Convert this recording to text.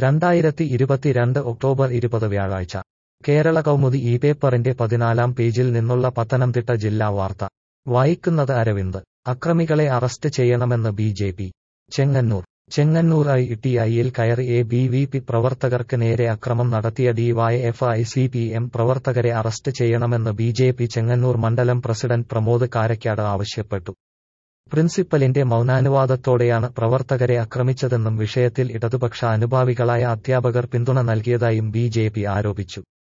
രണ്ടായിരത്തി ഇരുപത്തിരണ്ട് ഒക്ടോബർ ഇരുപത് വ്യാഴാഴ്ച കേരള കൗമുദി ഈ പേപ്പറിന്റെ പതിനാലാം പേജിൽ നിന്നുള്ള പത്തനംതിട്ട ജില്ലാ വാർത്ത വായിക്കുന്നത് അരവിന്ദ് അക്രമികളെ അറസ്റ്റ് ചെയ്യണമെന്ന് B J P Chengannur Chengannur I T ഐയിൽ കയറി എ ബി വി പി പ്രവർത്തകർക്ക് നേരെ അക്രമം നടത്തിയ ഡിവൈഎഫ്ഐ സി പി എം പ്രവർത്തകരെ അറസ്റ്റ് ചെയ്യണമെന്ന് ബി ജെ പി ചെങ്ങന്നൂർ മണ്ഡലം പ്രസിഡന്റ് പ്രമോദ് കാരക്കാട് ആവശ്യപ്പെട്ടു പ്രിൻസിപ്പലിന്റെ മൗനാനുവാദത്തോടെയാണ് പ്രവർത്തകരെ ആക്രമിച്ചതെന്നും വിഷയത്തിൽ ഇടതുപക്ഷ അനുഭാവികളായ അധ്യാപകർ പിന്തുണ നൽകിയതായും ബി ജെ പി ആരോപിച്ചു